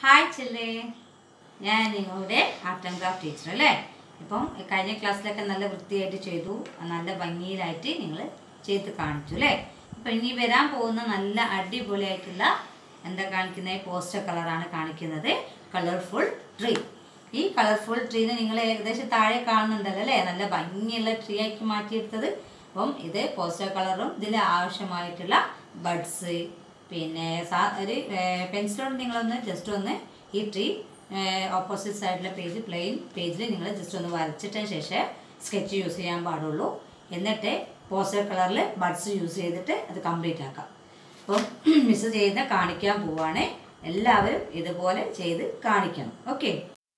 hi ചില്ലേ ഞാൻ നിങ്ങളുടെ art and craft teacher അല്ലേ ഇപ്പം കഴിഞ്ഞ ക്ലാസ്സിലൊക്കെ നല്ല വൃത്തിയായിട്ട് ചെയ്തു നല്ല ഭംഗിയിലായിട്ട് നിങ്ങൾ ചെയ്ത് കാണിച്ചു അല്ലേ ഇപ്പം ഇനി വരാൻ പോകുന്ന നല്ല അടിപൊളിയായിട്ടുള്ള എന്താ കാണിക്കുന്നത് പോസ്റ്റർ കളറാണ് കാണിക്കുന്നത് കളർഫുൾ ട്രീ ഈ കളർഫുൾ ട്രീനെ നിങ്ങൾ ഏകദേശം താഴെ കാണുന്നുണ്ടല്ലോ അല്ലേ നല്ല ഭംഗിയുള്ള ട്രീ ആക്കി മാറ്റിയെടുത്തത് അപ്പം ഇത് പോസ്റ്റർ കളറും ഇതിൽ ആവശ്യമായിട്ടുള്ള ബഡ്സ് പിന്നെ സാ- ഒരു പെൻസിലോട് നിങ്ങളൊന്ന് ജസ്റ്റ് ഒന്ന് ഈ ട്രീ ഓപ്പോസിറ്റ് സൈഡിലെ പേജ് പ്ലെയിൻ പേജിൽ നിങ്ങൾ ജസ്റ്റ് ഒന്ന് വരച്ചിട്ടതിന് ശേഷം സ്കെച്ച് യൂസ് ചെയ്യാൻ പാടുള്ളൂ എന്നിട്ട് പോസ്റ്റർ കളറിൽ ബഡ്സ് യൂസ് ചെയ്തിട്ട് അത് കംപ്ലീറ്റ് ആക്കാം അപ്പം മിസ് ചെയ്ത് കാണിക്കാൻ പോവാണ് എല്ലാവരും ഇതുപോലെ ചെയ്ത് കാണിക്കണം ഓക്കെ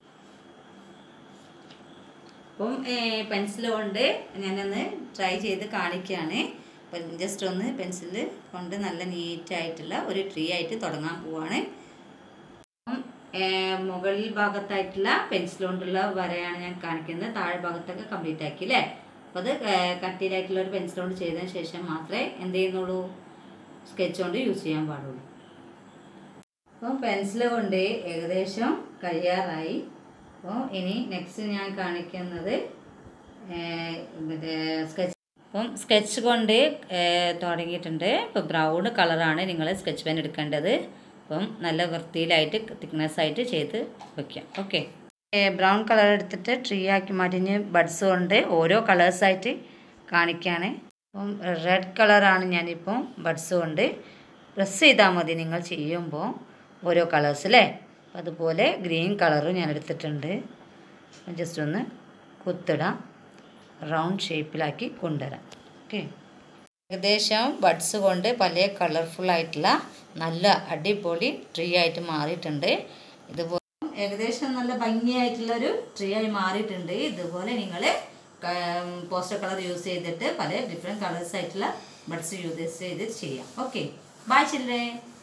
അപ്പം പെൻസിൽ കൊണ്ട് ഞാനൊന്ന് ട്രൈ ചെയ്ത് കാണിക്കുകയാണ് അപ്പം ജസ്റ്റ് ഒന്ന് പെൻസിൽ കൊണ്ട് നല്ല നീറ്റായിട്ടുള്ള ഒരു ട്രീ ആയിട്ട് തുടങ്ങാൻ പോവാണ് അപ്പം ഏഹ്, മുകളിൽ ഭാഗത്തായിട്ടുള്ള പെൻസിൽ കൊണ്ടുള്ള വരയാണ് ഞാൻ കാണിക്കുന്നത് താഴെ ഭാഗത്തൊക്കെ കംപ്ലീറ്റ് ആക്കി അല്ലേ അപ്പോൾ അത് ഏഹ്, കട്ടിയിലായിട്ടുള്ള ഒരു പെൻസിൽ കൊണ്ട് ചെയ്തതിന് ശേഷം മാത്രമേ എന്ത് ചെയ്യുന്നുള്ളൂ സ്കെച്ച് കൊണ്ട് യൂസ് ചെയ്യാൻ പാടുള്ളൂ അപ്പം പെൻസിൽ കൊണ്ട് ഏകദേശം കഴിയാറായി അപ്പോൾ ഇനി നെക്സ്റ്റ് ഞാൻ കാണിക്കുന്നത് ഏഹ്, മറ്റേ സ്കെച്ച് അപ്പം സ്കെച്ച് കൊണ്ട് ഏഹ്, തുടങ്ങിയിട്ടുണ്ട് ഇപ്പോൾ ബ്രൗൺ കളറാണ് നിങ്ങൾ സ്കെച്ച് പെൻ എടുക്കേണ്ടത് അപ്പം നല്ല വൃത്തിയിലായിട്ട് തിക്നെസ് ആയിട്ട് ചെയ്ത് വെക്കാം ഓക്കെ ബ്രൗൺ കളർ എടുത്തിട്ട് ട്രീ ആക്കി മാറ്റിഞ്ഞ് ബഡ്സ് കൊണ്ട് ഓരോ കളേഴ്സായിട്ട് കാണിക്കുകയാണ് അപ്പം റെഡ് കളറാണ് ഞാനിപ്പം ബഡ്സ് കൊണ്ട് പ്രസ് ചെയ്താൽ മതി നിങ്ങൾ ചെയ്യുമ്പോൾ ഓരോ കളേഴ്സ് അല്ലേ അപ്പം അതുപോലെ ഗ്രീൻ കളറും ഞാൻ എടുത്തിട്ടുണ്ട് ജസ്റ്റ് ഒന്ന് കുത്തിടാം റൗണ്ട് ഷേപ്പിലാക്കി കൊണ്ടുവരാം ഓക്കെ ഏകദേശം ബഡ്സ് കൊണ്ട് പല കളർഫുൾ ആയിട്ടുള്ള നല്ല അടിപൊളി ട്രീ ആയിട്ട് മാറിയിട്ടുണ്ട് ഇതുപോലെ ഏകദേശം നല്ല ഭംഗിയായിട്ടുള്ളൊരു ട്രീ ആയി മാറിയിട്ടുണ്ട് ഇതുപോലെ നിങ്ങൾ പോസ്റ്റർ കളർ യൂസ് ചെയ്തിട്ട് പല ഡിഫറെൻറ്റ് കളേഴ്സ് ആയിട്ടുള്ള ബഡ്സ് യൂസ് ചെയ്ത് ചെയ്യാം ഓക്കെ ബൈ ചില്ലേ